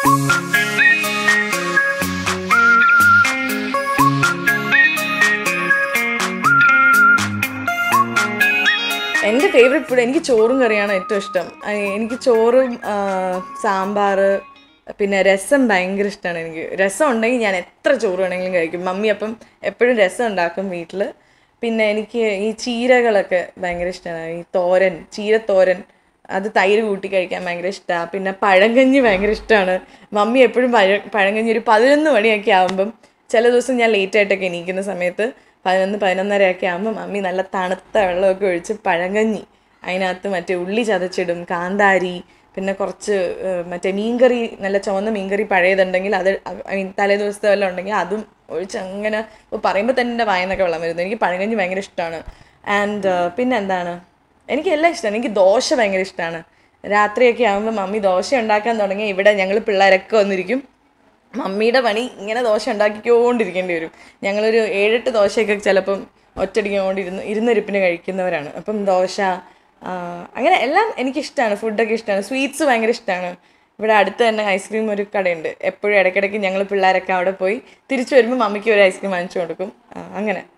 എൻ്റെ favourite food എനിക്ക് ചോറും കറിയാണ് ഏറ്റവും ഇഷ്ടം ആ, എനിക്ക് ചോറും ആ, സാമ്പാർ പിന്നെ രസം ഭയങ്കര ഇഷ്ടമാണ് എനിക്ക് രസം ഉണ്ടെങ്കിൽ ഞാൻ എത്ര ചോറ് വേണമെങ്കിലും കഴിക്കും മമ്മി അപ്പം എപ്പോഴും രസം ഉണ്ടാക്കും വീട്ടിൽ പിന്നെ എനിക്ക് ഈ ചീരകളൊക്കെ ഭയങ്കര ഇഷ്ടമാണ് ഈ തോരൻ ചീരത്തോരൻ അത് തൈര് കൂട്ടി കഴിക്കാൻ ഭയങ്കര ഇഷ്ടമാണ് പിന്നെ പഴങ്കഞ്ഞി ഭയങ്കര ഇഷ്ടമാണ് മമ്മി എപ്പോഴും പഴ പഴങ്കഞ്ഞി ഒരു പതിനൊന്ന് മണിയൊക്കെ ആകുമ്പം ചില ദിവസം ഞാൻ ലേറ്റ് ആയിട്ടൊക്കെ എണീക്കുന്ന സമയത്ത് പതിനൊന്ന് പതിനൊന്നരയൊക്കെ ആകുമ്പോൾ മമ്മി നല്ല തണുത്ത വെള്ളമൊക്കെ ഒഴിച്ച് പഴങ്കഞ്ഞി അതിനകത്ത് മറ്റേ ഉള്ളി ചതച്ചിടും കാന്താരി പിന്നെ കുറച്ച് ഏഹ്, മറ്റേ മീൻകറി നല്ല ചുവന്ന മീൻകറി പഴയതുണ്ടെങ്കിൽ അത് ഐ മീൻ തലേ ദിവസത്തെ വല്ലതും ഉണ്ടെങ്കിൽ അതും ഒഴിച്ച് അങ്ങനെ ഇപ്പോൾ പറയുമ്പോൾ തന്നെ എൻ്റെ വായനൊക്കെ വെള്ളം വരുന്നു എനിക്ക് പഴങ്കഞ്ഞി ഭയങ്കര ഇഷ്ടമാണ് ആൻഡ് പിന്നെ എന്താണ് എനിക്ക് എല്ലാം ഇഷ്ടമാണ് എനിക്ക് ദോശ ഭയങ്കര ഇഷ്ടമാണ് രാത്രിയൊക്കെ ആകുമ്പോൾ മമ്മി ദോശ ഉണ്ടാക്കാൻ തുടങ്ങിയ ഇവിടെ ഞങ്ങൾ പിള്ളേരൊക്കെ വന്നിരിക്കും മമ്മിയുടെ പണി ഇങ്ങനെ ദോശ ഉണ്ടാക്കിക്കൊണ്ടിരിക്കേണ്ടി വരും ഞങ്ങളൊരു ഏഴെട്ട് ദോശയൊക്കെ ചിലപ്പം ഒറ്റടിക്കൊണ്ടിരുന്ന് ഇരുന്നിരിപ്പിന് കഴിക്കുന്നവരാണ് അപ്പം ദോശ ആ, അങ്ങനെ എല്ലാം എനിക്കിഷ്ടമാണ് ഫുഡൊക്കെ ഇഷ്ടമാണ് സ്വീറ്റ്സ് ഭയങ്കര ഇഷ്ടമാണ് ഇവിടെ അടുത്ത് തന്നെ ഐസ്ക്രീം ഒരു കടയുണ്ട് എപ്പോഴും ഇടയ്ക്കിടയ്ക്ക് ഞങ്ങൾ പിള്ളേരൊക്കെ അവിടെ പോയി തിരിച്ചു വരുമ്പോൾ മമ്മിക്ക് ഒരു ഐസ്ക്രീം വാങ്ങിച്ചു കൊടുക്കും ആ, അങ്ങനെ